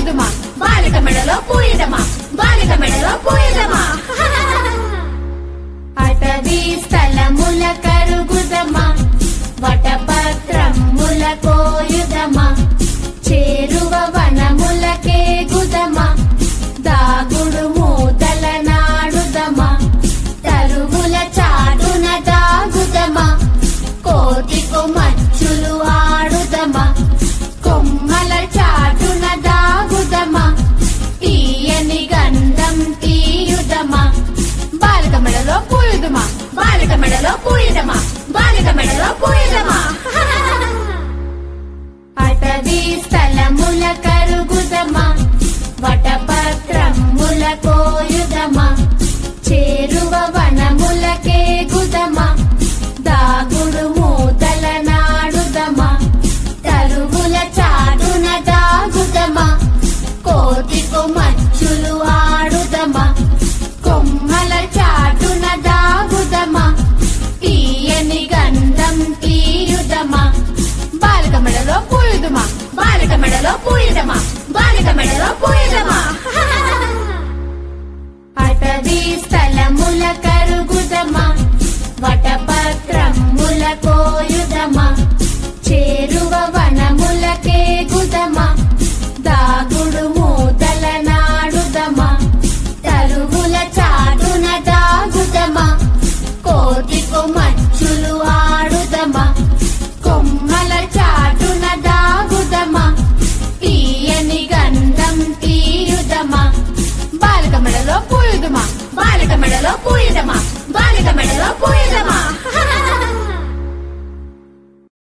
పూయుదుమా బాలిక మెడలో పూయుదమా బాలిక మెడలో పూయుదమా అటవీ స్థలముల కరుగుదమా వటపత్రముల కోయుదమా చేరువ వనములకే గుదమా దాగుడు మూతల నాడుదమా తరువుల చాటున దాగుదమా కోతికు మచ్చులు ఆడుదమా కొమ్మల చాటున దాగుదమా తీయని గంధం తీయుదమా బాలిక మెడలో పూయుదమా బాలిక మెడలో పూయుదమా బాలిక మెడలో పూయుదమా అటవీ స్థలముల కరుగుదమా వటపత్రముల కోయుదమా చేరువ వనములకే గుదమా దాగుడు మూతల నాడుదమా తరువుల చాటున దాగుదమా కోతికు మచ్చులు ఆడుదమా కొమ్మల చాటున దాగుదమా తీయని గంధం తీయుదమా బాలిక మెడలో పూయుదమా బాలిక మెడలో పూయుదమా బాలిక మెడలో పూయుదమా అటవీ స్థలముల కరుగుదమా వటపత్రముల కోయుదమా చేరువ వనములకే గుదమా దాగుడు మూతల నాడుదమా తరువుల చాటున దాగుదమా కోతికు మచ్చులు ఆడుదమా కొమ్మల చాటున దాగుదమా తీయని గంధం తీయుదమా బాలిక మెడలో పూయుదమా బాలిక మెడలో పూయుదమా బాలిక మెడలో పూయుదమా అటవీ స్థలముల కరుగుదమా వటపత్రముల కోయుదమా చేరువ వనములకే గుదమా దాగుడు మూతల నాడుదమా తరువుల చాటున దాగుదమా కోతికు మచ్చులు ఆడుదమా కొమ్మల చాటున దాగుదమా తీయని గంధం తీయుదమా బాలిక మెడలో పూయుదమా బాలిక మెడలో పూయుదమా